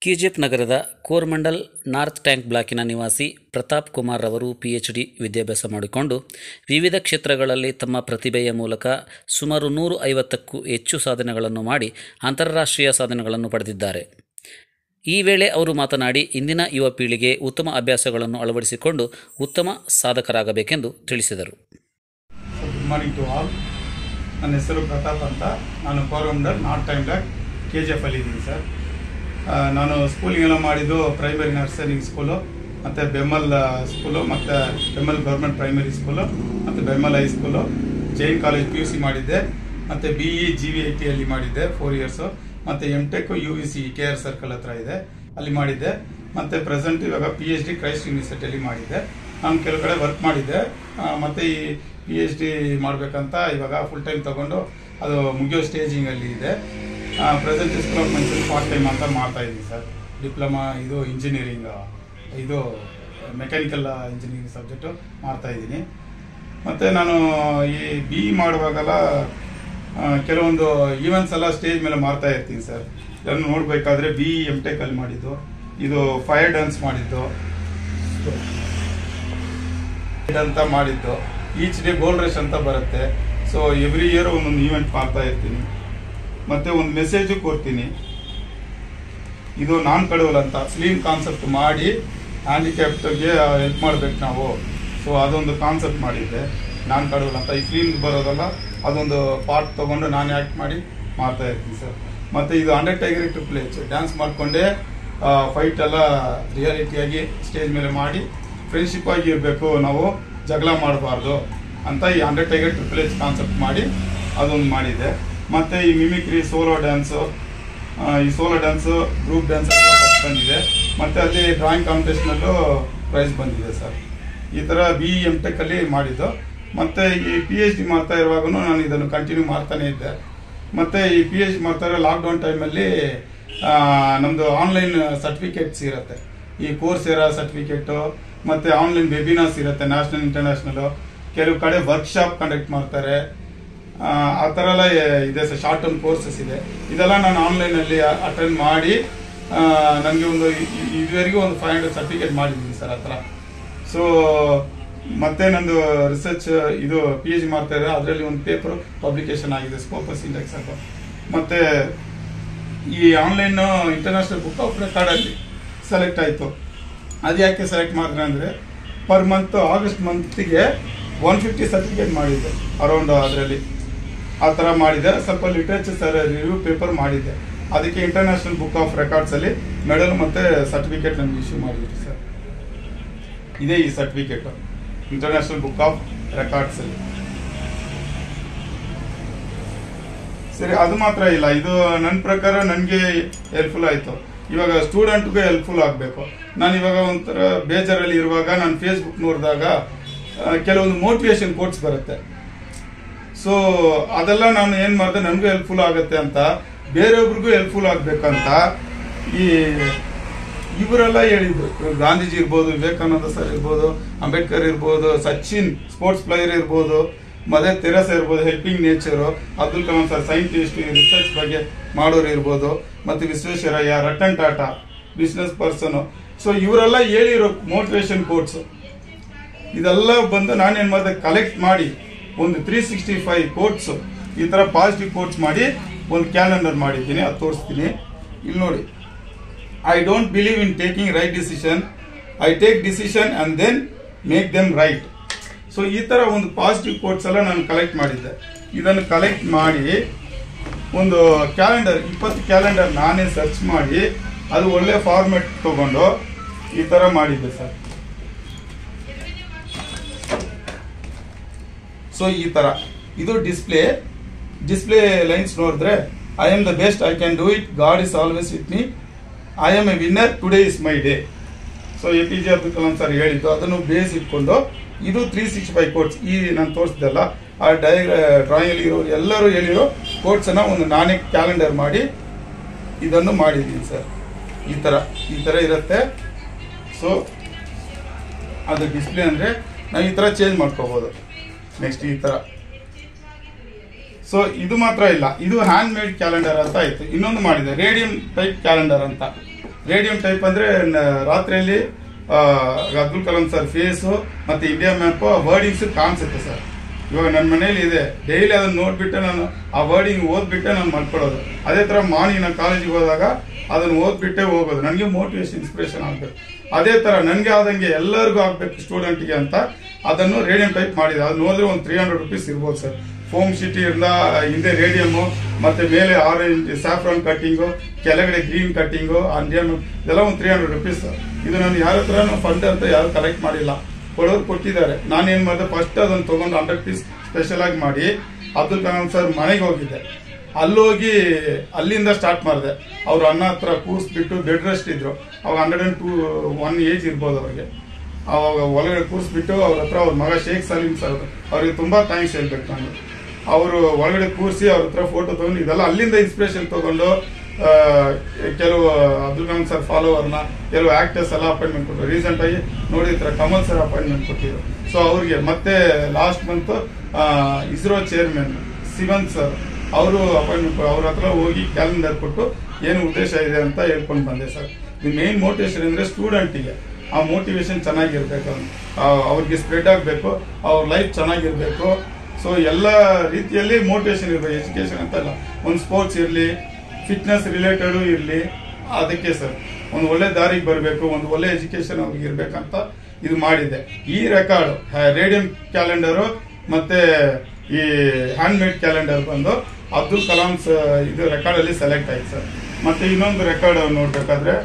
KGF ನಗರದ Coromandel north tank ಬ್ಲಾಕಿನ ನಿವಾಸಿ ಪ್ರತಾಪ್ ಕುಮಾರ್ ಅವರು ಪಿಎಚ್ಡಿ ವಿದ್ಯಾಭ್ಯಾಸ ಮಾಡಿಕೊಂಡು ವಿವಿಧ ಕ್ಷೇತ್ರಗಳಲ್ಲಿ ತಮ್ಮ ಪ್ರತಿಭೆಯ ಮೂಲಕ ಸುಮಾರು ನೂರು ಐವತ್ತಕ್ಕೂ ಹೆಚ್ಚು ಸಾಧನೆಗಳನ್ನು ಮಾಡಿ ಅಂತಾರಾಷ್ಟ್ರೀಯ ಸಾಧನೆಗಳನ್ನು ಪಡೆದಿದ್ದಾರೆ ಈ ವೇಳೆ ಅವರು ಮಾತನಾಡಿ ಇಂದಿನ ಯುವ ಪೀಳಿಗೆ ಉತ್ತಮ ಅಭ್ಯಾಸಗಳನ್ನು ಅಳವಡಿಸಿಕೊಂಡು ಉತ್ತಮ ಸಾಧಕರಾಗಬೇಕೆಂದು ತಿಳಿಸಿದರು ಗುಡ್ ಮಾರ್ನಿಂಗ್ ಟು ಆಲ್ ನನ್ನ ಹೆಸರು ಪ್ರತಾಪ್ ಅಂತ ನಾನು Coromandel north time block K G F ಅಲ್ಲಿ ಇದ್ದೀನಿ ಸರ್ ಆ, ನಾನು ಸ್ಕೂಲಿಂಗ್ ಎಲ್ಲ ಮಾಡಿದ್ದು ಪ್ರೈಮರಿ ನರ್ಸರಿಂಗ್ ಸ್ಕೂಲು ಮತ್ತು ಬೆಮ್ಮಲ್ ಸ್ಕೂಲು ಮತ್ತು ಬೆಮ್ಮಲ್ ಗೌರ್ಮೆಂಟ್ ಪ್ರೈಮರಿ ಸ್ಕೂಲು ಮತ್ತು BEML high school Jain college P U C ಮಾಡಿದ್ದೆ ಮತ್ತು B E G V I ಟಿಯಲ್ಲಿ ಮಾಡಿದ್ದೆ ಫೋರ್ ಇಯರ್ಸು ಮತ್ತು M tech U V C K R circle ಹತ್ರ ಇದೆ ಅಲ್ಲಿ ಮಾಡಿದ್ದೆ ಮತ್ತು ಪ್ರೆಸೆಂಟ್ ಇವಾಗ ಪಿ ಎಚ್ ಡಿ ಕ್ರೈಸ್ಟ್ ಯೂನಿವರ್ಸಿಟಿಯಲ್ಲಿ ಮಾಡಿದ್ದೆ ನಾನು ಕೆಲವು ಕಡೆ ವರ್ಕ್ ಮಾಡಿದ್ದೆ ಆ, ಮತ್ತೆ ಈ ಪಿ ಎಚ್ ಡಿ ಮಾಡಬೇಕಂತ ಇವಾಗ ಫುಲ್ ಟೈಮ್ ತಗೊಂಡು ಅದು ಮುಗಿಯೋ ಸ್ಟೇಜಿಂಗಲ್ಲಿ ಇದೆ present school of Mysuru part time ಅಂತ ಮಾಡ್ತಾ ಇದ್ದೀನಿ ಸರ್ ಡಿಪ್ಲೊಮಾ ಇದು ಇಂಜಿನಿಯರಿಂಗ್ ಇದು ಮೆಕ್ಯಾನಿಕಲ್ ಇಂಜಿನಿಯರಿಂಗ್ ಸಬ್ಜೆಕ್ಟು ಮಾಡ್ತಾ ಇದ್ದೀನಿ ಮತ್ತು ನಾನು ಈ ಬಿ ಇ ಮಾಡುವಾಗೆಲ್ಲ ಆ, ಕೆಲವೊಂದು ಈವೆಂಟ್ಸ್ ಎಲ್ಲ ಸ್ಟೇಜ್ ಮೇಲೆ ಮಾಡ್ತಾ ಇರ್ತೀನಿ ಸರ್ ಇದನ್ನು ನೋಡಬೇಕಾದ್ರೆ ಬಿ ಇ ಎಮ್ ಟೆಕಲ್ಲಿ ಮಾಡಿದ್ದು ಇದು ಫೈರ್ ಡ್ಯಾನ್ಸ್ ಮಾಡಿದ್ದು ಅಂತ ಮಾಡಿದ್ದು ಈಚ್ ಡೇ ಗೋಲ್ಡ್ ರಶ್ ಅಂತ ಬರುತ್ತೆ ಸೊ ಎವ್ರಿ ಇಯರ್ ಒಂದೊಂದು ಈವೆಂಟ್ ಮಾಡ್ತಾ ಇರ್ತೀನಿ ಮತ್ತೆ ಒಂದು ಮೆಸೇಜು ಕೊಡ್ತೀನಿ ಇದು ನಾನ್ ಕಡವಲ್ ಅಂತ ಸ್ಲೀಮ್ ಕಾನ್ಸೆಪ್ಟ್ ಮಾಡಿ ಹ್ಯಾಂಡಿಕ್ಯಾಪ್ಟ್ಗೆ ಹೆಲ್ಪ್ ಮಾಡ್ಬೇಕು ನಾವು ಸೊ ಅದೊಂದು ಕಾನ್ಸೆಪ್ಟ್ ಮಾಡಿದ್ದೆ ನಾನ್ ಕಡವಲ್ ಅಂತ ಈ ಫಿಲ್ಮ್ ಬರೋದಲ್ಲ ಅದೊಂದು ಪಾರ್ಟ್ ತಗೊಂಡು ನಾನು ಆ್ಯಕ್ಟ್ ಮಾಡಿ ಮಾಡ್ತಾ ಇರ್ತೀನಿ ಸರ್ ಮತ್ತೆ ಇದು Undertaker Triple H dance ಮಾಡ್ಕೊಂಡೇ ಫೈಟ್ ಎಲ್ಲ ರಿಯಾಲಿಟಿಯಾಗಿ ಸ್ಟೇಜ್ ಮೇಲೆ ಮಾಡಿ ಫ್ರೆಂಡ್ಶಿಪ್ ಆಗಿ ಇರಬೇಕು ನಾವು ಜಗಳ ಮಾಡಬಾರ್ದು ಅಂತ ಈ Undertaker Triple H concept ಮಾಡಿ ಅದೊಂದು ಮಾಡಿದ್ದೆ ಮತ್ತೆ ಈ ಮಿಮಿಕ್ರಿ ಸೋಲೋ ಡ್ಯಾನ್ಸು ಈ ಸೋಲೋ ಡ್ಯಾನ್ಸ್ ಗ್ರೂಪ್ ಡ್ಯಾನ್ಸ್ ಎಲ್ಲ ಫಸ್ಟ್ ಬಂದಿದೆ ಮತ್ತೆ ಅಲ್ಲಿ ಡ್ರಾಯಿಂಗ್ ಕಾಂಪಿಟೇಷನಲ್ಲೂ ಪ್ರೈಸ್ ಬಂದಿದೆ ಸರ್ ಈ ಥರ ಬಿ ಇ ಎಮ್ ಟೆಕ್ ಅಲ್ಲಿ ಮಾಡಿದ್ದು ಮತ್ತೆ ಈ ಪಿ ಎಚ್ ಡಿ ಮಾಡ್ತಾ ಇರುವಾಗೂ ನಾನು ಇದನ್ನು ಕಂಟಿನ್ಯೂ ಮಾಡ್ತಾನೆ ಇದ್ದೆ ಮತ್ತೆ ಈ ಪಿ ಎಚ್ ಡಿ ಮಾಡ್ತಾ ಇರೋ ಲಾಕ್ಡೌನ್ ಟೈಮಲ್ಲಿ ನಮ್ಮದು ಆನ್ಲೈನ್ ಸರ್ಟಿಫಿಕೇಟ್ಸ್ ಇರುತ್ತೆ ಈ ಕೋರ್ಸ್ ಇರೋ ಸರ್ಟಿಫಿಕೇಟು ಮತ್ತೆ ಆನ್ಲೈನ್ ವೆಬಿನಾರ್ಸ್ ಇರುತ್ತೆ ನ್ಯಾಷನಲ್ ಇಂಟರ್ನ್ಯಾಷನಲ್ ಕೆಲವು ಕಡೆ ವರ್ಕ್ಶಾಪ್ ಕಂಡಕ್ಟ್ ಮಾಡ್ತಾರೆ ಆ, ಆ ಥರ ಎಲ್ಲ ಇದೆ ಸರ್ ಶಾರ್ಟ್ ಟರ್ಮ್ ಕೋರ್ಸಸ್ ಇದೆ ಇದೆಲ್ಲ ನಾನು ಆನ್ಲೈನಲ್ಲಿ ಅಟೆಂಡ್ ಮಾಡಿ ನನಗೆ ಒಂದು ಇ- ಇ- ಇದುವರೆಗೂ ಒಂದು ಫೈವ್ ಹಂಡ್ರೆಡ್ ಸರ್ಟಿಫಿಕೇಟ್ ಮಾಡಿದ್ದೀನಿ ಸರ್ ಆ ಥರ ಸೊ ಮತ್ತೆ ನಂದು ರಿಸರ್ಚ್ ಇದು ಪಿ ಎಚ್ ಡಿ ಮಾಡ್ತಾ ಇದ್ದಾರೆ ಅದರಲ್ಲಿ ಒಂದು ಪೇಪರ್ ಪಬ್ಲಿಕೇಶನ್ ಆಗಿದೆ ಸ್ಕೋಪಸ್ ಇಂಡೆಕ್ಸ್ ಅಂತ ಮತ್ತೆ ಈ ಆನ್ಲೈನ್ ಇಂಟರ್ನ್ಯಾಷನಲ್ ಬುಕ್ ಆಫ್ ರೆಕಾರ್ಡಲ್ಲಿ ಸೆಲೆಕ್ಟ್ ಆಯಿತು ಅದು ಯಾಕೆ ಸೆಲೆಕ್ಟ್ ಮಾಡಿದ್ರೆ ಅಂದರೆ ಪರ್ ಮಂತ್ ಆಗಸ್ಟ್ ಮಂತಿಗೆ ಒನ್ ಫಿಫ್ಟಿ ಸರ್ಟಿಫಿಕೇಟ್ ಮಾಡಿದ್ದೆ ಅರೌಂಡ್ ಅದರಲ್ಲಿ ಆ ಥರ ಮಾಡಿದೆ ಸ್ವಲ್ಪ ಲಿಟ್ರೇಚರ್ ಸರ್ ರಿವ್ಯೂ ಪೇಪರ್ ಮಾಡಿದ್ದೆ ಅದಕ್ಕೆ ಇಂಟರ್ನ್ಯಾಷನಲ್ ಬುಕ್ ಆಫ್ ರೆಕಾರ್ಡ್ಸಲ್ಲಿ ಮೆಡಲ್ ಮತ್ತು ಸರ್ಟಿಫಿಕೇಟ್ ನನಗೆ ಇಶ್ಯೂ ಮಾಡಿದ್ರು ಸರ್ ಇದೇ ಈ ಸರ್ಟಿಫಿಕೇಟ್ ಇಂಟರ್ನ್ಯಾಷನಲ್ ಬುಕ್ ಆಫ್ ರೆಕಾರ್ಡ್ಸಲ್ಲಿ ಸರಿ ಅದು ಮಾತ್ರ ಇಲ್ಲ ಇದು ನನ್ನ ಪ್ರಕಾರ ನನಗೆ ಹೆಲ್ಪ್ಫುಲ್ ಆಯಿತು ಇವಾಗ ಸ್ಟೂಡೆಂಟ್ಗೆ ಹೆಲ್ಪ್ಫುಲ್ ಆಗಬೇಕು ನಾನು ಇವಾಗ ಒಂಥರ ಬೇಜಾರಲ್ಲಿ ಇರುವಾಗ ನಾನು ಫೇಸ್ಬುಕ್ ನೋಡಿದಾಗ ಆ, ಕೆಲವೊಂದು ಮೋಟಿವೇಶನ್ ಕೋಟ್ಸ್ ಬರುತ್ತೆ ಸೊ ಅದೆಲ್ಲ ನಾನು ಏನು ಮಾಡಿದೆ ನನಗೂ ಹೆಲ್ಪ್ಫುಲ್ ಆಗುತ್ತೆ ಅಂತ ಬೇರೆಯೊಬ್ರಿಗೂ ಹೆಲ್ಪ್ಫುಲ್ ಆಗಬೇಕಂತ ಈ ಇವರೆಲ್ಲ ಹೇಳಿದ್ರು ಇವಾಗ ಗಾಂಧೀಜಿ ಇರ್ಬೋದು ವಿವೇಕಾನಂದ ಸರ್ ಇರ್ಬೋದು ಅಂಬೇಡ್ಕರ್ ಇರ್ಬೋದು ಸಚಿನ್ ಸ್ಪೋರ್ಟ್ಸ್ ಪ್ಲೇಯರ್ ಇರ್ಬೋದು ಮದರ್ ತೆರಸ ಇರ್ಬೋದು helping nature Abdul Kalam sir scientist research ಬಗ್ಗೆ ಮಾಡೋರು ಇರ್ಬೋದು ಮತ್ತು Visvesvaraya Ratan Tata business person so ಇವರೆಲ್ಲ ಹೇಳಿರೋ ಮೋಟಿವೇಶನ್ ಕೋಟ್ಸ್ ಇದೆಲ್ಲ ಬಂದು ನಾನೇನ್ ಮಾಡಿದೆ ಕಲೆಕ್ಟ್ ಮಾಡಿ ಒಂದು ತ್ರೀ ಸಿಕ್ಸ್ಟಿ ಫೈವ್ ಕೋಟ್ಸ್ ಈ ತರ ಪಾಸಿಟಿವ್ ಕೋಟ್ಸ್ ಮಾಡಿ ಒಂದು ಕ್ಯಾಲೆಂಡರ್ ಮಾಡಿದ್ದೀನಿ ಅದು ತೋರಿಸ್ತೀನಿ ಇಲ್ಲಿ ನೋಡಿ I don't believe in taking right decision I take decision and then make them right so ಈ ತರ ಒಂದು ಪಾಸಿಟಿವ್ ಕೋಟ್ಸ್ ಎಲ್ಲ ನಾನು ಕಲೆಕ್ಟ್ ಮಾಡಿದ್ದೆ ಇದನ್ನು ಕಲೆಕ್ಟ್ ಮಾಡಿ ಒಂದು ಕ್ಯಾಲೆಂಡರ್ ಇಪ್ಪತ್ತು ಕ್ಯಾಲೆಂಡರ್ ನಾನೇ ಸರ್ಚ್ ಮಾಡಿ ಅದು ಒಳ್ಳೆ ಫಾರ್ಮೆಟ್ ತಗೊಂಡು ಈ ತರ ಮಾಡಿದ್ದೆ ಸರ್ ಸೊ ಈ ತರ ಇದು ಡಿಸ್ಪ್ಲೇ ಡಿಸ್ಪ್ಲೇ ಲೈನ್ಸ್ ನೋಡಿದ್ರೆ I am the best I can do it God is always with me I am a winner today is my day so A P J Abdul Kalam sir ಹೇಳಿದ್ದು ಅದನ್ನು base ಇಟ್ಕೊಂಡು ಇದು three sixty five quotes ಈ ನಾನು ತೋರಿಸ್ದಲ್ಲ ಆ dye drawing ಇರೋ ಎಲ್ಲರೂ ಹೇಳಿರೋ ಕೋಟ್ಸ್ ಅನ್ನ ಒಂದು ನಾನೇ ಕ್ಯಾಲೆಂಡರ್ ಮಾಡಿ ಇದನ್ನು ಮಾಡಿದ್ದೀನಿ ಸರ್ ಈ ತರ ಈ ತರ ಇರುತ್ತೆ ಸೊ ಅದು ಡಿಸ್ಪ್ಲೇ ಅಂದ್ರೆ ನಾವು ಈ ತರ ಚೇಂಜ್ ಮಾಡ್ಕೋಬಹುದು ನೆಕ್ಸ್ಟ್ ಈ ತರ ಸೊ ಇದು ಮಾತ್ರ ಇಲ್ಲ ಇದು ಹ್ಯಾಂಡ್ ಮೇಡ್ ಕ್ಯಾಲೆಂಡರ್ ಅಂತ ಆಯ್ತು ಇನ್ನೊಂದು ಮಾಡಿದೆ ರೇಡಿಯಂ ಟೈಪ್ ಕ್ಯಾಲೆಂಡರ್ ಅಂತ ರೇಡಿಯಂ ಟೈಪ್ ಅಂದ್ರೆ ನ- ರಾತ್ರಿಯಲ್ಲಿ ಆ, ಅಬ್ದುಲ್ ಕಲಾಂ ಸರ್ ಫೇಸು ಮತ್ತೆ ಇಂಡಿಯಾ ಮ್ಯಾಪ್ ವರ್ಡಿಂಗ್ಸ್ ಕಾಣಿಸುತ್ತೆ ಸರ್ ಇವಾಗ ನನ್ನ ಮನೇಲಿ ಇದೆ ಡೈಲಿ ಅದನ್ನ ನೋಡ್ಬಿಟ್ಟು ನಾನು ಆ ವರ್ಡಿಂಗ್ ಓದ್ಬಿಟ್ಟೆ ನಾನು ಮಾಡ್ಕೊಳ್ಳೋದು ಅದೇ ತರ ಮಾರ್ನಿಂಗ್ ನಾನು ಕಾಲೇಜಿಗೆ ಹೋದಾಗ ಅದನ್ನ ಓದ್ಬಿಟ್ಟೆ ಹೋಗೋದು ನನಗೆ ಮೋಟಿವೇಶನ್ ಇನ್ಸ್ಪಿರೇಷನ್ ಆಗ್ಬೇಕು ಅದೇ ತರ ನನಗೆ ಆದಂಗೆ ಎಲ್ಲರಿಗೂ ಆಗ್ಬೇಕು ಸ್ಟೂಡೆಂಟ್ಗೆ ಅಂತ ಅದನ್ನು ರೇಡಿಯಂ ಟೈಪ್ ಮಾಡಿದೆ ಅದು ನೋಡಿದ್ರೆ ಒಂದು ತ್ರೀ ಹಂಡ್ರೆಡ್ ರುಪೀಸ್ ಇರ್ಬೋದು ಸರ್ ಫೋಮ್ ಸಿಟಿ ಇಂದ ಹಿಂದೆ ರೇಡಿಯಮ್ ಮತ್ತೆ ಮೇಲೆ ಆರೆಂಜ್ ಸ್ಯಾಫ್ರಾನ್ ಕಟ್ಟಿಂಗು ಕೆಳಗಡೆ ಗ್ರೀನ್ ಕಟ್ಟಿಂಗು ಅಂಡಿಯನ್ ಇದೆಲ್ಲ ಒಂದು ತ್ರೀ ಹಂಡ್ರೆಡ್ ರುಪೀಸ್ ಇದು ನಾನು ಯಾರ ಹತ್ರ ಫಂಡ್ ಅಂತ ಯಾರು ಕಲೆಕ್ಟ್ ಮಾಡಿಲ್ಲ ಕೊಡೋರು ಕೊಟ್ಟಿದ್ದಾರೆ ನಾನೇನ್ ಮಾಡಿದೆ ಫಸ್ಟ್ ಅದನ್ನ ತಗೊಂಡು ಹಂಡ್ರೆಡ್ ಪೀಸ್ ಸ್ಪೆಷಲ್ ಆಗಿ ಮಾಡಿ ಅಬ್ದುಲ್ ಕಲಾಂ ಸರ್ ಮನೆಗೆ ಹೋಗಿದ್ದೆ ಅಲ್ಲೋಗಿ ಅಲ್ಲಿಂದ ಸ್ಟಾರ್ಟ್ ಮಾಡಿದೆ ಅವ್ರು ಅನ್ನ ಹತ್ರ ಕೂರಿಸ್ಬಿಟ್ಟು ಬೆಡ್ ರೆಸ್ಟ್ ಇದ್ರು ಅವಾಗ hundred and two one age ಇರ್ಬೋದು ಅವ್ರಿಗೆ ಅವಾಗ ಒಳಗಡೆ ಕೂರಿಸ್ಬಿಟ್ಟು ಅವ್ರ ಹತ್ರ ಅವ್ರ ಮಗ ಶೇಖ್ ಸಲೀಂ ಸರ್ ಅವ್ರಿಗೆ ತುಂಬಾ ಥ್ಯಾಂಕ್ಸ್ ಹೇಳ್ಬೇಕು ನಾನು ಅವರು ಒಳಗಡೆ ಕೂರಿಸಿ ಅವ್ರ ಹತ್ರ ಫೋಟೋ ತಗೊಂಡು ಇದೆಲ್ಲ ಅಲ್ಲಿಂದ ಇನ್ಸ್ಪಿರೇಷನ್ ತಗೊಂಡು ಆ, ಕೆಲವು ಅಬ್ದುಲ್ ಕಲಾಂ ಸರ್ ಫಾಲೋವರ್ನ ಕೆಲವು ಆಕ್ಟರ್ಸ್ ಎಲ್ಲ ಅಪಾಯಿಂಟ್ಮೆಂಟ್ ಕೊಟ್ಟರು ರೀಸೆಂಟ್ ಆಗಿ ನೋಡಿದ್ರ ಕಮಲ್ ಸರ್ ಅಪಾಯಿಂಟ್ಮೆಂಟ್ ಕೊಟ್ಟಿದ್ರು ಸೊ ಅವ್ರಿಗೆ ಮತ್ತೆ last month ISRO chairman Sivan sir ಅವರು ಅಪಾಯಿಂಟ್ಮೆಂಟ್ ಅವ್ರ ಹತ್ರ ಹೋಗಿ ಕ್ಯಾಲೆಂಡರ್ ಕೊಟ್ಟು ಏನು ಉದ್ದೇಶ ಇದೆ ಅಂತ ಹೇಳ್ಕೊಂಡು ಬಂದೆ ಸರ್ ಇದು ಮೇನ್ ಮೋಟಿವೇಶನ್ ಅಂದ್ರೆ ಸ್ಟೂಡೆಂಟಿಗೆ ಆ ಮೋಟಿವೇಶನ್ ಚೆನ್ನಾಗಿರ್ಬೇಕು ಆ, ಅವ್ರಿಗೆ ಸ್ಪ್ರೆಡ್ ಆಗಬೇಕು ಅವ್ರ ಲೈಫ್ ಚೆನ್ನಾಗಿರ್ಬೇಕು ಸೊ ಎಲ್ಲ ರೀತಿಯಲ್ಲಿ ಮೋಟಿವೇಶನ್ ಇರಬೇಕು ಎಜುಕೇಶನ್ ಅಂತ ಅಲ್ಲ ಒಂದು ಸ್ಪೋರ್ಟ್ಸ್ ಇರಲಿ ಫಿಟ್ನೆಸ್ ರಿಲೇಟೆಡ್ ಇರಲಿ ಅದಕ್ಕೆ ಸರ್ ಒಂದು ಒಳ್ಳೆ ದಾರಿಗೆ ಬರಬೇಕು ಒಂದು ಒಳ್ಳೆ ಎಜುಕೇಶನ್ ಅವ್ರಿಗೆ ಇರ್ಬೇಕಂತ ಇದು ಮಾಡಿದೆ ಈ ರೆಕಾರ್ಡ್ ರೇಡಿಯಂ ಕ್ಯಾಲೆಂಡರು ಮತ್ತೆ ಈ ಹ್ಯಾಂಡ್ ಮೇಡ್ ಕ್ಯಾಲೆಂಡರ್ ಬಂದು ಅಬ್ದುಲ್ ಕಲಾಂ ಸ- ಇದು ರೆಕಾರ್ಡ್ ಅಲ್ಲಿ ಸೆಲೆಕ್ಟ್ ಆಯ್ತು ಸರ್ ಮತ್ತೆ ಇನ್ನೊಂದು ರೆಕಾರ್ಡ್ ನೋಡ್ಬೇಕಾದ್ರೆ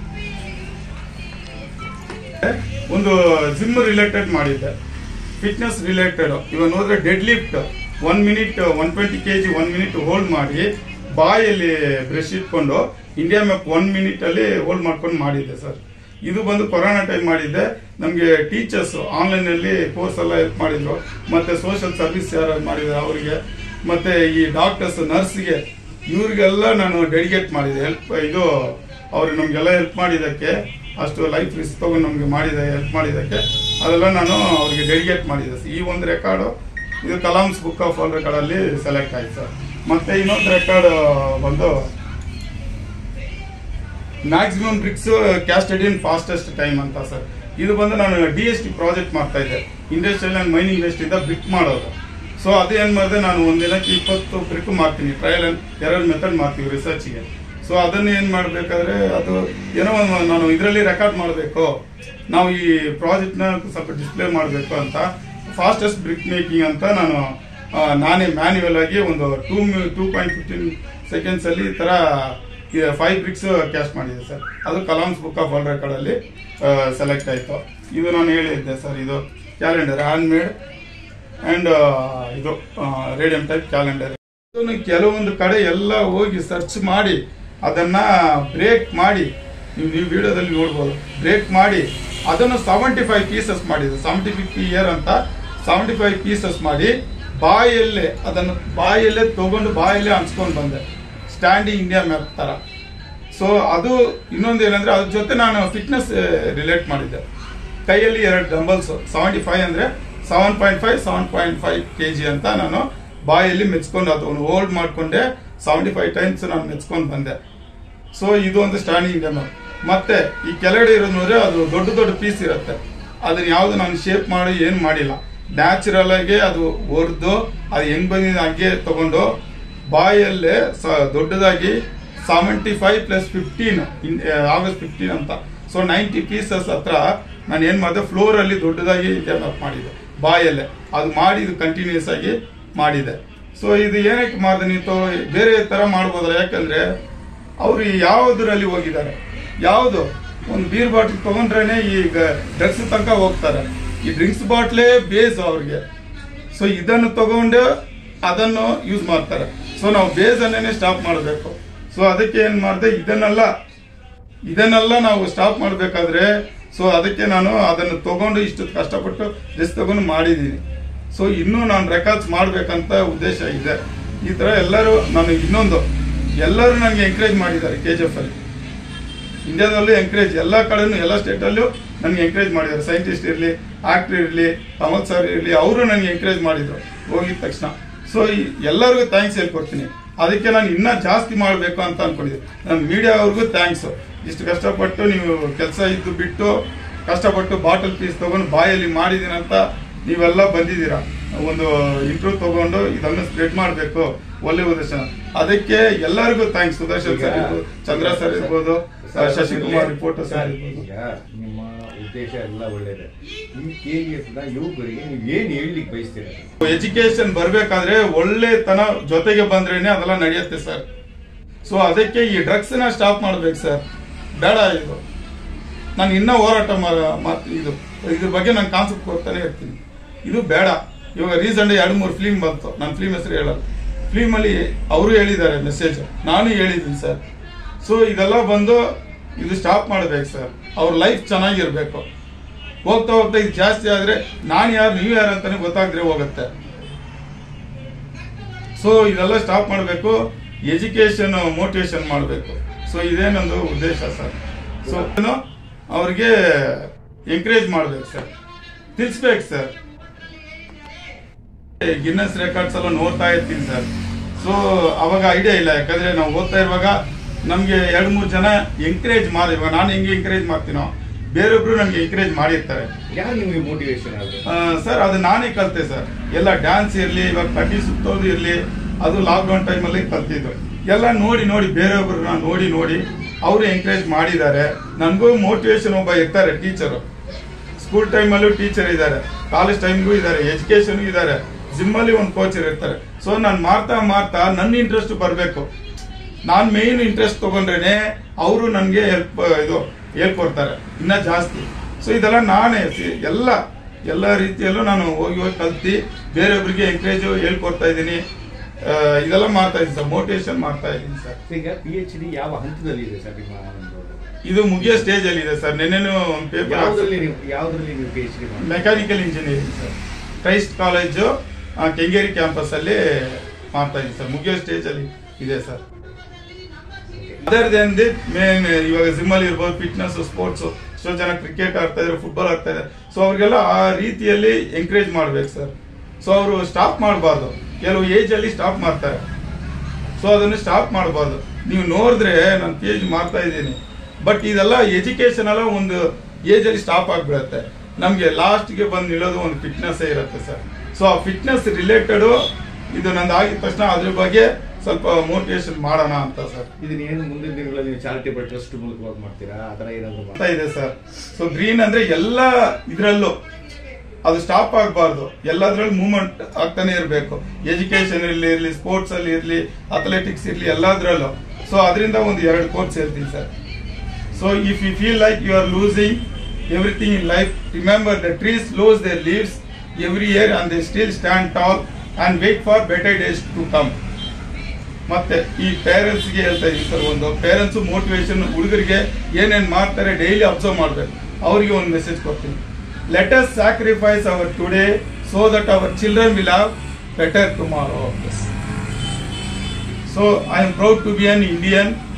ಒಂದು ಜಿಮ್ ರಿಲೇಟೆಡ್ ಮಾಡಿದ್ದೆ ಫಿಟ್ನೆಸ್ ರಿಲೇಟೆಡ್ ಇವಾಗ ನೋಡಿದ್ರೆ deadlift one minute one twenty K G one minute hold ಮಾಡಿ ಬಾಯಲ್ಲಿ ಬ್ರಷ್ ಇಟ್ಕೊಂಡು ಇಂಡಿಯಾ ಮ್ಯಾಪ್ ಒನ್ ಮಿನಿಟ್ ಅಲ್ಲಿ ಹೋಲ್ಡ್ ಮಾಡ್ಕೊಂಡು ಮಾಡಿದ್ದೆ ಸರ್ ಇದು ಬಂದು ಕೊರೋನಾ ಟೈಮ್ ಮಾಡಿದ್ದೆ ನಮಗೆ ಟೀಚರ್ಸ್ ಆನ್ಲೈನ್ ಅಲ್ಲಿ ಕೋರ್ಸ್ ಎಲ್ಲ ಹೆಲ್ಪ್ ಮಾಡಿದ್ರು ಮತ್ತೆ ಸೋಷಿಯಲ್ ಸರ್ವಿಸ್ ಯಾರು ಮಾಡಿದ್ರು ಅವರಿಗೆ ಮತ್ತೆ ಈ ಡಾಕ್ಟರ್ಸ್ ನರ್ಸ್ಗೆ ಇವ್ರಿಗೆಲ್ಲ ನಾನು ಡೆಡಿಕೇಟ್ ಮಾಡಿದೆ ಹೆಲ್ಪ್ ಇದು ಅವ್ರು ನಮ್ಗೆಲ್ಲ ಹೆಲ್ಪ್ ಮಾಡಿದ್ದಕ್ಕೆ ಅಷ್ಟು ಲೈಫ್ ರಿಸ್ಕ್ ತಗೊಂಡು ನಮ್ಗೆ ಮಾಡಿದೆ ಹೆಲ್ಪ್ ಮಾಡಿದ್ದಕ್ಕೆ ಅದೆಲ್ಲ ನಾನು ಅವ್ರಿಗೆ ಡೆಡಿಕೇಟ್ ಮಾಡಿದೆ ಈ ಒಂದು ರೆಕಾರ್ಡು ಇದು Kalam's book of world record ಅಲ್ಲಿ ಸೆಲೆಕ್ಟ್ ಆಯ್ತು ಸರ್ ಮತ್ತೆ ಇನ್ನೊಂದು ರೆಕಾರ್ಡ್ ಬಂದು maximum bricks casted in fastest time ಅಂತ ಸರ್ ಇದು ಬಂದು ನಾನು ಡಿ ಎಸ್ ಟಿ ಪ್ರಾಜೆಕ್ಟ್ ಮಾಡ್ತಾ ಇದ್ದೆ ಇಂಡಸ್ಟ್ರಿಯಲ್ ಅಂಡ್ ಮೈನಿಂಗ್ ವೇಸ್ಟ್ ಇಂದ ಬ್ರಿಕ್ ಮಾಡೋದು ಸೊ ಅದೇನ್ ಮಾಡಿದೆ ನಾನು ಒಂದಿನಕ್ಕೆ ಇಪ್ಪತ್ತು ಬ್ರಿಕ್ ಮಾಡ್ತೀನಿ ಟ್ರಯಲ್ ಅಂಡ್ ಎರರ್ ಮೆಥಡ್ ಮಾಡ್ತೀವಿ ರಿಸರ್ಚ್ಗೆ ಸೊ ಅದನ್ನ ಏನ್ ಮಾಡ್ಬೇಕಾದ್ರೆ ಅದು ಏನೋ ಒಂದು ನಾನು ಇದರಲ್ಲಿ ರೆಕಾರ್ಡ್ ಮಾಡಬೇಕು ನಾವು ಈ ಪ್ರಾಜೆಕ್ಟ್ ನ ಸ್ವಲ್ಪ ಡಿಸ್ಪ್ಲೇ ಮಾಡಬೇಕು ಅಂತ ಫಾಸ್ಟೆಸ್ಟ್ ಬ್ರಿಕ್ ಮೇಕಿಂಗ್ ಅಂತ ನಾನು ಆ, ನಾನೇ ಮ್ಯಾನ್ಯುವಲ್ ಆಗಿ ಒಂದು two two point fifteen seconds ಅಲ್ಲಿ ಈ ತರ ಫೈವ್ ಬ್ರಿಕ್ಸ್ ಕ್ಯಾಶ್ ಮಾಡಿದೆ ಸರ್ ಅದು Kalam's book of world record ಅಲ್ಲಿ ಸೆಲೆಕ್ಟ್ ಆಯ್ತು ಇದು ನಾನು ಹೇಳಿದ್ದೆ ಸರ್ ಇದು ಕ್ಯಾಲೆಂಡರ್ ಹ್ಯಾಂಡ್ ಮೇಡ್ ಅಂಡ್ ಇದು ರೇಡಿಯಂ ಟೈಪ್ ಕ್ಯಾಲೆಂಡರ್ ಇದನ್ನು ಕೆಲವೊಂದು ಕಡೆ ಎಲ್ಲ ಹೋಗಿ ಸರ್ಚ್ ಮಾಡಿ ಅದನ್ನ ಬ್ರೇಕ್ ಮಾಡಿ ನೀವು ನೀವು ವಿಡಿಯೋದಲ್ಲಿ ನೋಡ್ಬೋದು ಬ್ರೇಕ್ ಮಾಡಿ ಅದನ್ನು ಸೆವೆಂಟಿ ಫೈವ್ ಪೀಸಸ್ ಮಾಡಿದೆ ಸೆವೆಂಟಿ ಫಿಫ್ಟಿ ಇಯರ್ ಅಂತ ಸೆವೆಂಟಿ ಫೈವ್ ಪೀಸಸ್ ಮಾಡಿ ಬಾಯಲ್ಲೇ ಅದನ್ನು ಬಾಯಲ್ಲೇ ತಗೊಂಡು ಬಾಯಲ್ಲೇ ಹಂಚ್ಕೊಂಡು ಬಂದೆ ಸ್ಟ್ಯಾಂಡಿಂಗ್ ಇಂಡಿಯಾ ಮ್ಯಾಪ್ ತರ ಸೊ ಅದು ಇನ್ನೊಂದು ಏನಂದ್ರೆ ಅದ್ರ ಜೊತೆ ನಾನು ಫಿಟ್ನೆಸ್ ರಿಲೇಟ್ ಮಾಡಿದ್ದೆ ಕೈಯಲ್ಲಿ ಎರಡು ಡಂಬಲ್ಸ್ ಸೆವೆಂಟಿ ಫೈವ್ ಅಂದ್ರೆ seven point five seven point five K G ಅಂತ ನಾನು ಬಾಯಲ್ಲಿ ಮೆಚ್ಕೊಂಡು ಅದನ್ನು ಹೋಲ್ಡ್ ಮಾಡ್ಕೊಂಡೆ ಸೆವೆಂಟಿ ಫೈವ್ ಟೈಮ್ಸ್ ನಾನು ಮೆಚ್ಕೊಂಡು ಬಂದೆ ಸೊ ಇದು ಒಂದು ಸ್ಟ್ಯಾಂಡಿಂಗ್ ಇಂಡಿಯಾ ಮ್ಯಾಪ್ ಮತ್ತೆ ಈ ಕೆಳಗಡೆ ಇರೋದು ನೋಡ್ರೆ ಅದು ದೊಡ್ಡ ದೊಡ್ಡ ಪೀಸ್ ಇರುತ್ತೆ ಅದನ್ನ ಯಾವ್ದು ನಾನು ಶೇಪ್ ಮಾಡಿ ಏನು ಮಾಡಿಲ್ಲ ನ್ಯಾಚುರಲ್ ಆಗಿ ಅದು ಹೊರ್ದು ಅದು ಹೆಂಗ್ ಬಂದಿದೆ ಹಂಗೆ ತಗೊಂಡು ಬಾಯಲ್ಲೇ ಸ- ದೊಡ್ಡದಾಗಿ seventy five plus fifteen August fifteen ಅಂತ ಸೊ ನೈಂಟಿ ಪೀಸಸ್ ಹತ್ರ ನಾನು ಏನ್ ಮಾಡಿದೆ ಫ್ಲೋರ್ ಅಲ್ಲಿ ದೊಡ್ಡದಾಗಿ ಇಂಡಿಯಾ ಮ್ಯಾಪ್ ಮಾಡಿದೆ ಬಾಯಲ್ಲೇ ಅದು ಮಾಡಿ ಇದು ಕಂಟಿನ್ಯೂಸ್ ಆಗಿ ಮಾಡಿದೆ ಸೊ ಇದು ಏನಕ್ಕೆ ಮಾಡಿದೆ ನೀವು ಬೇರೆ ತರ ಮಾಡ್ಬೋದಲ್ಲ ಯಾಕಂದ್ರೆ ಅವರು ಯಾವುದರಲ್ಲಿ ಹೋಗಿದ್ದಾರೆ ಯಾವುದು ಒಂದು ಬೀರ್ ಬಾಟ್ಲ್ ತಗೊಂಡ್ರೇನೆ ಈಗ ಡ್ರಗ್ಸ್ ತನಕ ಹೋಗ್ತಾರೆ ಈ ಡ್ರಿಂಕ್ಸ್ ಬಾಟ್ಲೇ ಬೇಸ್ ಅವ್ರಿಗೆ ಸೊ ಇದನ್ನು ತಗೊಂಡು ಅದನ್ನು ಯೂಸ್ ಮಾಡ್ತಾರೆ ಸೊ ನಾವು ಬೇಸ್ ಅನ್ನೇ ಸ್ಟಾಪ್ ಮಾಡಬೇಕು ಸೊ ಅದಕ್ಕೆ ಏನ್ ಮಾಡಿದೆ ಇದನ್ನೆಲ್ಲ ಇದನ್ನೆಲ್ಲ ನಾವು ಸ್ಟಾಪ್ ಮಾಡಬೇಕಾದ್ರೆ ಸೊ ಅದಕ್ಕೆ ನಾನು ಅದನ್ನು ತಗೊಂಡು ಇಷ್ಟು ಕಷ್ಟಪಟ್ಟು ರಿಸ್ಕ್ ತಗೊಂಡು ಮಾಡಿದ್ದೀನಿ ಸೊ ಇನ್ನೂ ನಾನು ರೆಕಾರ್ಡ್ಸ್ ಮಾಡ್ಬೇಕಂತ ಉದ್ದೇಶ ಇದೆ ಈ ತರ ಎಲ್ಲರೂ ನಾನು ಇನ್ನೊಂದು ಎಲ್ಲರೂ ನನಗೆ ಎಂಕರೇಜ್ ಮಾಡಿದ್ದಾರೆ ಕೆ ಜಿ ಎಫ್ ಅಲ್ಲಿ ಇಂಡಿಯಾದಲ್ಲೂ ಎಂಕರೇಜ್ ಎಲ್ಲ ಕಡೆನೂ ಎಲ್ಲ ಸ್ಟೇಟಲ್ಲೂ ನನಗೆ ಎಂಕರೇಜ್ ಮಾಡಿದ್ದಾರೆ ಸೈಂಟಿಸ್ಟ್ ಇರಲಿ ಆಕ್ಟರ್ ಇರಲಿ ಕಮಲ್ ಸರ್ ಇರಲಿ ಅವರು ನನಗೆ ಎಂಕರೇಜ್ ಮಾಡಿದ್ರು ಹೋಗಿದ ತಕ್ಷಣ ಸೊ ಎಲ್ಲರಿಗೂ ಥ್ಯಾಂಕ್ಸ್ ಹೇಳ್ಕೊಡ್ತೀನಿ ಅದಕ್ಕೆ ನಾನು ಇನ್ನೂ ಜಾಸ್ತಿ ಮಾಡಬೇಕು ಅಂತ ಅನ್ಕೊಂಡಿದ್ದೆ ನಮ್ಮ ಮೀಡಿಯಾ ಅವ್ರಿಗೂ ಥ್ಯಾಂಕ್ಸ್ ಇಷ್ಟು ಕಷ್ಟಪಟ್ಟು ನೀವು ಕೆಲಸ ಇದ್ದು ಬಿಟ್ಟು ಕಷ್ಟಪಟ್ಟು ಬಾಟಲ್ ಪೀಸ್ ತಗೊಂಡು ಬಾಯಲ್ಲಿ ಮಾಡಿದೀನಿ ಅಂತ ನೀವೆಲ್ಲ ಬಂದಿದ್ದೀರಾ ಒಂದು ಇಂಟ್ರ್ಯೂ ತಗೊಂಡು ಇದನ್ನು ಸ್ಪ್ರೆಡ್ ಮಾಡಬೇಕು ಒಳ್ಳೆ ಉದ್ದೇಶ ಅದಕ್ಕೆ ಎಲ್ಲರಿಗೂ ಥ್ಯಾಂಕ್ಸ್ ಸುದರ್ಶನ್ ಸರ್ ಇರ್ಬೋದು ಚಂದ್ರ ಸರ್ ಇರ್ಬೋದು ಶಶಿಕುಮಾರ್ ರಿಪೋರ್ಟರ್ ಸರ್ ಇರ್ಬೋದು ಈಗ ನಿಮ್ಮ ಉದ್ದೇಶ ಎಲ್ಲ ಒಳ್ಳೇದೆ ಈ ಕೆ ಜಿ ಎಫ್ ನ ಯುವಕರಿಗೆ ನೀವು ಏನ್ ಹೇಳಲಿಕ್ಕೆ ಬಯಸ್ತೀರಾ ಎಜುಕೇಶನ್ ಬರ್ಬೇಕಾದ್ರೆ ಒಳ್ಳೆತನ ಜೊತೆಗೆ ಬಂದ್ರೇನೆ ಅದೆಲ್ಲ ನಡೆಯುತ್ತೆ ಸರ್ ಸೊ ಅದಕ್ಕೆ ಈ ಡ್ರಗ್ಸ್ ನ ಸ್ಟಾಪ್ ಮಾಡ್ಬೇಕು ಸರ್ ಬೇಡ ಇದು ನಾನು ಇನ್ನೂ ಹೋರಾಟ ಮಾ- ಮಾತ್ ಇದು ಇದ್ರ ಬಗ್ಗೆ ನಾನು ಕಾನ್ಸೆಪ್ಟ್ ಕೊಡ್ತಾನೆ ಇರ್ತೀನಿ ಇದು ಬೇಡ ಇವಾಗ ರೀಸೆಂಟ್ ಎರಡು ಮೂರು ಫಿಲ್ಮ್ ಬಂತು ನಾನು ಫಿಲ್ಮ್ ಹೆಸರು ಹೇಳಲ್ಲ ಫಿಲ್ಮ್ ಅಲ್ಲಿ ಅವರು ಹೇಳಿದ್ದಾರೆ ಮೆಸೇಜ್ ನಾನು ಹೇಳಿದ್ದೀನಿ ಸರ್ ಸೊ ಇದೆಲ್ಲ ಬಂದು ಇದು ಸ್ಟಾಪ್ ಮಾಡ್ಬೇಕು ಸರ್ ಅವ್ರ ಲೈಫ್ ಚೆನ್ನಾಗಿರ್ಬೇಕು ಹೋಗ್ತಾ ಹೋಗ್ತಾ ಇದು ಜಾಸ್ತಿ ಆದ್ರೆ ನಾನು ಯಾರು ನೀವು ಯಾರು ಅಂತಾನೆ ಗೊತ್ತಾಗದ್ರೆ ಹೋಗುತ್ತೆ ಸೊ ಇದೆಲ್ಲ ಸ್ಟಾಪ್ ಮಾಡಬೇಕು ಎಜುಕೇಶನ್ ಮೋಟಿವೇಶನ್ ಮಾಡಬೇಕು ಸೊ ಇದೇ ನಂದು ಉದ್ದೇಶ ಸರ್ ಸೊ ಅವ್ರಿಗೆ ಎಂಕರೇಜ್ ಮಾಡ್ಬೇಕು ಸರ್ ತಿಳಿಸ್ಬೇಕು ಸರ್ ಗಿನ್ನಸ್ ರೆಕಾರ್ಡ್ಸ್ ಎಲ್ಲ ನೋಡ್ತಾ ಇರ್ತೀನಿ ಸರ್ ಸೊ ಅವಾಗ ಐಡಿಯಾ ಇಲ್ಲ ಯಾಕಂದ್ರೆ ನಾವು ಓದ್ತಾ ಇರುವಾಗ ನಮ್ಗೆ ಎರಡ್ ಮೂರು ಜನ ಎಂಕರೇಜ್ ಮಾಡಿ ಇವಾಗ ನಾನು ಹೆಂಗೆ ಎಂಕರೇಜ್ ಮಾಡ್ತೀನೋ ಬೇರೊಬ್ರು ನಮ್ಗೆ ಎಂಕರೇಜ್ ಮಾಡಿರ್ತಾರೆ ಯಾರು ನಿಮಗೆ ಮೋಟಿವೇಶನ್ ಆಗುತ್ತೆ ಆ, ಸರ್ ಅದು ನಾನೇ ಕಲ್ತೆ ಸರ್ ಎಲ್ಲ ಡ್ಯಾನ್ಸ್ ಇರಲಿ ಇವಾಗ ಕಡ್ಡಿ ಸುತ್ತೋದು ಇರಲಿ ಅದು ಲಾಕ್ಡೌನ್ ಟೈಮಲ್ಲಿ ಕಲ್ತಿದ್ದು ಎಲ್ಲ ನೋಡಿ ನೋಡಿ ಬೇರೆಯೊಬ್ಬರನ್ನ ನೋಡಿ ನೋಡಿ ಅವರು ಎಂಕರೇಜ್ ಮಾಡಿದ್ದಾರೆ ನನಗೂ ಮೋಟಿವೇಶನ್ ಒಬ್ಬ ಇರ್ತಾರೆ ಟೀಚರು ಸ್ಕೂಲ್ ಟೈಮಲ್ಲೂ ಟೀಚರ್ ಇದ್ದಾರೆ ಕಾಲೇಜ್ ಟೈಮ್ಗೂ ಇದ್ದಾರೆ ಎಜುಕೇಶನ್ ಇದ್ದಾರೆ ಜಿಮ್ಮಲ್ಲಿ ಒಂದು ಕೋಚರ್ ಇರ್ತಾರೆ ಸೊ ನಾನು ಮಾಡ್ತಾ ಮಾಡ್ತಾ ನನ್ನ ಇಂಟ್ರೆಸ್ಟ್ ಬರಬೇಕು ನಾನು ಮೇನ್ ಇಂಟ್ರೆಸ್ಟ್ ತಗೊಂಡ್ರೇನೆ ಅವರು ನನಗೆ ಹೆಲ್ಪ್ ಇದು ಹೇಳ್ಕೊಡ್ತಾರೆ ಇನ್ನ ಜಾಸ್ತಿ ಸೊ ಇದೆಲ್ಲ ನಾನೇ ಸಿ- ಎಲ್ಲ ಎಲ್ಲ ರೀತಿಯಲ್ಲೂ ನಾನು ಹೋಗಿ ಹೋಗಿ ಕಲ್ತಿ ಬೇರೆಯೊಬ್ಬರಿಗೆ ಎಂಕರೇಜ್ ಹೇಳ್ಕೊಡ್ತಾ ಇದ್ದೀನಿ ಆ, ಇದೆಲ್ಲ ಮಾಡ್ತಾ ಇದ್ದೀನಿ ಸರ್ ಮೋಟಿವೇಶನ್ ಮಾಡ್ತಾ ಇದ್ದೀನಿ ಸರ್ ಈಗ ಪಿ ಎಚ್ ಡಿ ಯಾವ ಹಂತದಲ್ಲಿ ಇದೆ ಸರ್ ನಿಮ್ಮ ಒಂದು ಇದು ಮುಗಿಯೋ ಸ್ಟೇಜ್ ಅಲ್ಲಿ ಇದೆ ಸರ್ ನೆನ್ನೆನೂ ಒಂದು ಪೇಪರ್ ಯಾವ್ದ್ರಲ್ಲಿ ನೀವು ಯಾವ್ದ್ರಲ್ಲಿ ನೀವು ಪಿ ಎಚ್ ಡಿ ಮಾಡಿ mechanical engineering sir Christ college ಆ, ಕೆಂಗೇರಿ ಕ್ಯಾಂಪಸ್ ಅಲ್ಲಿ ಮಾಡ್ತಾ ಇದ್ದೀನಿ ಸರ್ ಮುಗಿಯೋ ಸ್ಟೇಜ್ ಅಲ್ಲಿ ಇದೆ sir other than the main ಇವಾಗ ಜಿಮ್ ಅಲ್ಲಿ ಇರ್ಬೋದು ಫಿಟ್ನೆಸ್ ಸ್ಪೋರ್ಟ್ಸ್ ಎಷ್ಟೋ ಜನ ಕ್ರಿಕೆಟ್ ಆಡ್ತಾ ಇದ್ದಾರೆ ಫುಟ್ಬಾಲ್ ಆಡ್ತಾ ಇದ್ದಾರೆ ಸೊ ಅವ್ರಿಗೆಲ್ಲ ಆ ರೀತಿಯಲ್ಲಿ ಎಂಕರೇಜ್ ಮಾಡ್ಬೇಕು ಸರ್ ಸೊ ಅವರು ಸ್ಟಾಪ್ ಮಾಡಬಾರ್ದು ಕೆಲವು ಏಜ್ ಅಲ್ಲಿ ಸ್ಟಾಪ್ ಮಾಡ್ತಾರೆ ಸೊ ಅದನ್ನು ಸ್ಟಾಪ್ ಮಾಡಬಾರ್ದು ನೀವು ನೋಡಿದ್ರೆ ನಾನು ಪಿ ಎಚ್ ಮಾಡ್ತಾ ಇದ್ದೀನಿ ಬಟ್ ಇದೆಲ್ಲ ಎಜುಕೇಶನ್ ಎಲ್ಲ ಒಂದು ಏಜ್ ಅಲ್ಲಿ ಸ್ಟಾಪ್ ಆಗ್ಬಿಡತ್ತೆ ನಮ್ಗೆ ಲಾಸ್ಟ್ಗೆ ಬಂದು ನಿಲ್ಲೋದು ಒಂದು ಫಿಟ್ನೆಸ್ ಇರುತ್ತೆ ಸರ್ ಸೊ ಆ ಫಿಟ್ನೆಸ್ ರಿಲೇಟೆಡ್ ಇದು ನಂದು ಆಗಿದ ತಕ್ಷಣ ಅದ್ರ ಬಗ್ಗೆ ಸ್ವಲ್ಪ ಮೋಟಿವೇಶನ್ ಮಾಡೋಣ ಅಂತ ಸರ್ ಇದನ್ನ ಏನು ಮುಂದಿನ ದಿನಗಳಲ್ಲಿ ನೀವು ಚಾರಿಟೇಬಲ್ ಟ್ರಸ್ಟ್ ಮೂಲಕವಾಗಿ ಮಾಡ್ತೀರಾ ಆ ಥರ ಏನಾದ್ರು ಆಗ್ತಾ ಇದೆ ಸರ್ ಸೊ ಗ್ರೀನ್ ಅಂದ್ರೆ ಎಲ್ಲ ಇದ್ರಲ್ಲೂ ಅದು ಸ್ಟಾಪ್ ಆಗಬಾರ್ದು ಎಲ್ಲದ್ರಲ್ಲೂ ಮೂವ್ಮೆಂಟ್ ಆಗ್ತಾನೆ ಇರಬೇಕು ಎಜುಕೇಶನ್ ಇರ್ಲಿ ಇರ್ಲಿ ಸ್ಪೋರ್ಟ್ಸ್ ಅಲ್ಲಿ ಇರ್ಲಿ ಅಥ್ಲೆಟಿಕ್ಸ್ ಇರ್ಲಿ ಎಲ್ಲದ್ರಲ್ಲೂ ಸೊ ಅದರಿಂದ ಒಂದು ಎರಡು ಕೋರ್ಸ್ ಹೇಳ್ತೀನಿ sir so if you feel like you are losing everything in life remember the trees lose their leaves every year and they still stand tall and wait for better days to come ಮತ್ತೆ ಈ parents ಗೆ ಹೇಳ್ತಾ ಇದೀನಿ sir ಒಂದು parents motivation ಹುಡುಗರಿಗೆ ಏನೇನ್ ಮಾಡ್ತಾರೆ daily observe ಮಾಡ್ಬೇಕು ಅವರಿಗೆ ಒಂದು ಮೆಸೇಜ್ ಕೊಡ್ತೀನಿ let us sacrifice our today so that our children will have better tomorrow so I am proud to be an Indian